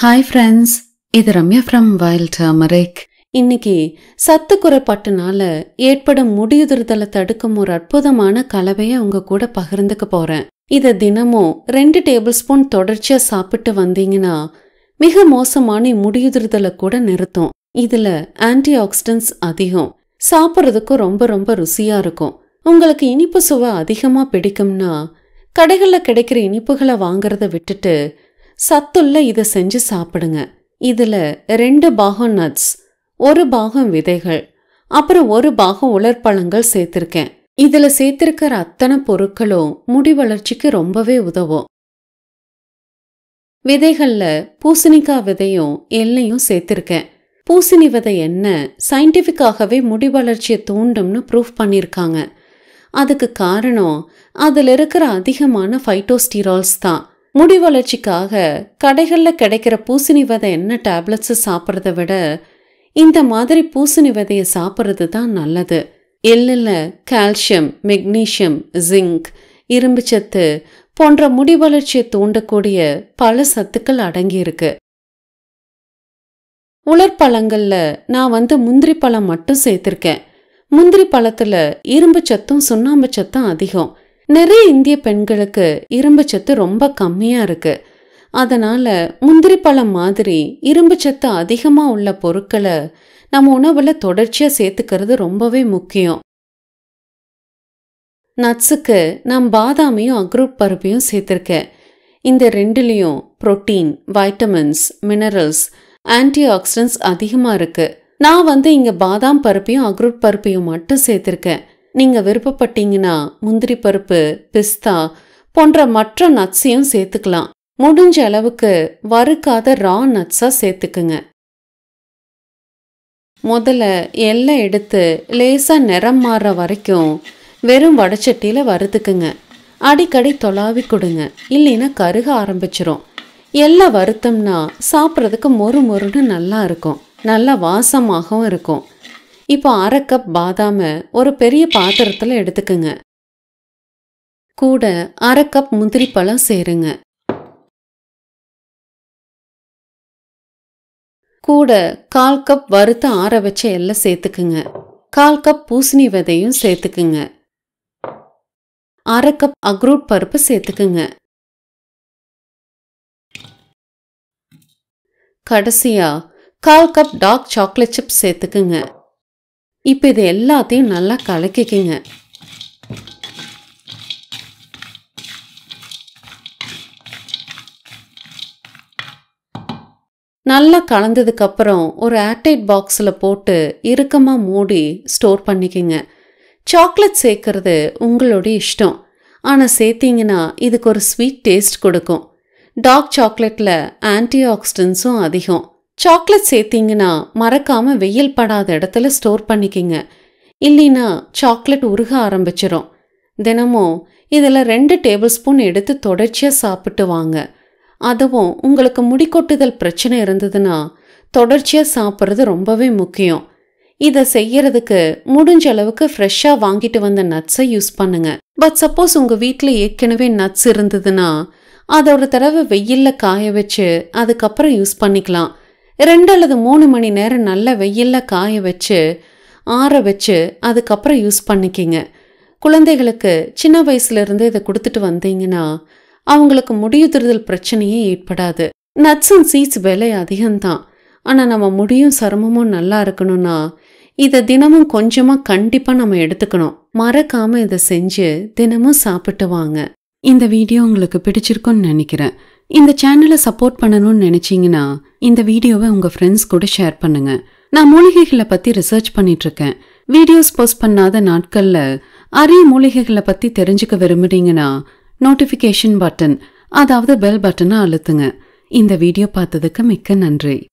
hi friends இது Ramya from wild turmeric இன்னைக்கு சத்து குறைபாட்டுனால ஏற்படும் முடியுதிர்தலை தடுக்கும் ஒரு அற்புதமான கலவையை உங்க கூட பகிர்ந்துக்க போறேன் இதை தினமும் ரெண்டு டேபிள் ஸ்பூன் தொடர்ச்சியா சாப்பிட்டு வந்தீங்கன்னா மிக மோசமான முடியுதிர்தலை கூட நிறுத்தும் இதுல ஆன்டி ஆக்சிடென்ட்ஸ் அதிகம் சாப்பிட்றதுக்கும் ரொம்ப ரொம்ப ருசியா இருக்கும் உங்களுக்கு இனிப்பு சுவை அதிகமா பிடிக்கும்னா கடைகள்ல கிடைக்கிற இனிப்புகளை வாங்குறத விட்டுட்டு சத்துள்ள இதை செஞ்சு சாப்பிடுங்க இதுல ரெண்டு பாகம் நட்ஸ் ஒரு பாகம் விதைகள் அப்புறம் ஒரு பாகம் உலர்பழங்கள் சேர்த்திருக்கேன் இதுல சேர்த்திருக்கிற அத்தனை பொருட்களும் முடி வளர்ச்சிக்கு ரொம்பவே உதவும் விதைகள்ல பூசணிக்காய் விதையும் எள்ளையும் சேர்த்திருக்கேன் பூசணி விதை என்ன சயின்டிஃபிக்காகவே முடி வளர்ச்சியை தூண்டும்னு ப்ரூஃப் பண்ணியிருக்காங்க அதுக்கு காரணம் அதுல இருக்கிற அதிகமான ஃபைட்டோஸ்டீரால்ஸ் தான் முடி வளர்ச்சிக்காக கடைகளில் கிடைக்கிற பூசணி விதை என்ன டேப்லெட்ஸ் சாப்பிட்றத விட இந்த மாதிரி பூசணி விதையை சாப்பிட்றது தான் நல்லது எள்ளில் கால்சியம் மெக்னீஷியம் ஜிங்க் இரும்புச்சத்து போன்ற முடி வளர்ச்சியை தூண்டக்கூடிய பல சத்துக்கள் அடங்கியிருக்கு உலர்பழங்கள்ல நான் வந்து முந்திரி பழம் மட்டும் சேர்த்திருக்கேன் முந்திரி பழத்துல இரும்பு சத்தும் சுண்ணாம்பு சத்தும் அதிகம் நிறைய இந்திய பெண்களுக்கு இரும்பு சத்து ரொம்ப கம்மியா இருக்கு அதனால முந்திரி பழம் மாதிரி இரும்பு சத்து அதிகமா உள்ள பொருட்களை நம்ம உணவுல தொடர்ச்சியா சேர்த்துக்கிறது ரொம்பவே முக்கியம் நட்ஸுக்கு நான் பாதாமையும் அக்ரூட் பருப்பையும் சேர்த்திருக்கேன் இந்த ரெண்டுலேயும் protein vitamins minerals antioxidants அதிகமாக இருக்கு நான் வந்து இங்கே பாதாம் பருப்பையும் அக்ரூட் பருப்பையும் மட்டும் சேர்த்திருக்கேன் நீங்கள் விருப்பப்பட்டீங்கன்னா முந்திரி பருப்பு பிஸ்தா போன்ற மற்ற நட்ஸையும் சேர்த்துக்கலாம் முடிஞ்ச அளவுக்கு வறுக்காத ரா நட்ஸாக சேர்த்துக்குங்க முதல்ல எல்லை எடுத்து லேசாக நிறம் மாறுற வரைக்கும் வெறும் வடச்சட்டியில் வறுத்துக்குங்க அடிக்கடி தொலாவி கொடுங்க இல்லைன்னா கருக ஆரம்பிச்சிரும் எல்லாம் வறுத்தோம்னா சாப்பிட்றதுக்கு மொறு மொறுன்னு நல்லா இருக்கும் நல்லா வாசமாகவும் இருக்கும் இப்போ அரை கப் பாதாம ஒரு பெரிய பாத்திரத்தில் எடுத்துக்குங்க கூட அரை கப் முந்திரி பழம் சேருங்க கூட கால் கப் வறுத்த ஆற வச்ச எல்லாம் சேர்த்துக்குங்க கால் கப் பூசணி விதையும் சேர்த்துக்குங்க அரை கப் அக்ரூட் பருப்பு சேர்த்துக்குங்க கடைசியா கால் கப் டார்க் சாக்லேட் சிப்ஸ் சேர்த்துக்குங்க இப்போ இது எல்லாத்தையும் நல்லா கலக்கிக்குங்க நல்லா கலந்ததுக்கு அப்புறம் ஒரு ஏர்டைட் பாக்ஸில் போட்டு இறுக்கமாக மூடி ஸ்டோர் பண்ணிக்கங்க சாக்லேட் சேர்க்கறது உங்களுடைய இஷ்டம் ஆனால் சேர்த்தீங்கன்னா இதுக்கு ஒரு ஸ்வீட் டேஸ்ட் கொடுக்கும் டார்க் சாக்லேட்டில் ஆன்டி ஆக்சிடென்ட்ஸும் அதிகம் சாக்லேட் சேர்த்தீங்கன்னா மறக்காம வெயில் படாத இடத்துல ஸ்டோர் பண்ணிக்கிங்க இல்லைன்னா சாக்லேட் உருக ஆரம்பிச்சிரும் தினமும் இதில் ரெண்டு டேபிள் ஸ்பூன் எடுத்து தொடர்ச்சியாக சாப்பிட்டு வாங்க அதுவும் உங்களுக்கு முடிக்கொட்டுதல் பிரச்சனை இருந்ததுன்னா தொடர்ச்சியாக சாப்பிட்றது ரொம்பவே முக்கியம் இதை செய்யறதுக்கு முடிஞ்ச அளவுக்கு ஃப்ரெஷ்ஷாக வாங்கிட்டு வந்த நட்ஸை யூஸ் பண்ணுங்க பட் சப்போஸ் உங்கள் வீட்டில் ஏற்கனவே நட்ஸ் இருந்ததுன்னா அதை ஒரு தடவை வெயிலில் காய வச்சு அதுக்கப்புறம் யூஸ் பண்ணிக்கலாம் ரெண்டு அல்லது மூணு மணி நேரம் நல்ல வெயிலில் காய வச்சு ஆற வச்சு அதுக்கப்புறம் யூஸ் பண்ணிக்கிங்க குழந்தைகளுக்கு சின்ன வயசுலேருந்து இதை கொடுத்துட்டு வந்தீங்கன்னா அவங்களுக்கு முடியுதிர்தல் பிரச்சனையே ஏற்படாது நட்ஸ் அண்ட் சீட்ஸ் விலை அதிகம்தான் ஆனால் நம்ம முடியும் சருமமும் நல்லா இருக்கணும்னா இதை தினமும் கொஞ்சமாக கண்டிப்பாக நம்ம எடுத்துக்கணும் மறக்காம இதை செஞ்சு தினமும் சாப்பிட்டு வாங்க இந்த வீடியோ உங்களுக்கு பிடிச்சிருக்கும்னு நினைக்கிறேன் இந்த சேனலை சப்போர்ட் பண்ணணும்னு நினைச்சீங்கன்னா இந்த வீடியோவை உங்க ஃப்ரெண்ட்ஸ் கூட ஷேர் பண்ணுங்க நான் மூலிகைகளை பத்தி ரிசர்ச் பண்ணிட்டு இருக்கேன் வீடியோஸ் போஸ்ட் பண்ணாத நாட்கள்ல அரிய மூலிகைகளை பத்தி தெரிஞ்சுக்க விரும்புறீங்கன்னா நோட்டிஃபிகேஷன் பட்டன் அதாவது பெல் பட்டனை அழுத்துங்க இந்த வீடியோ பார்த்ததுக்கு மிக்க நன்றி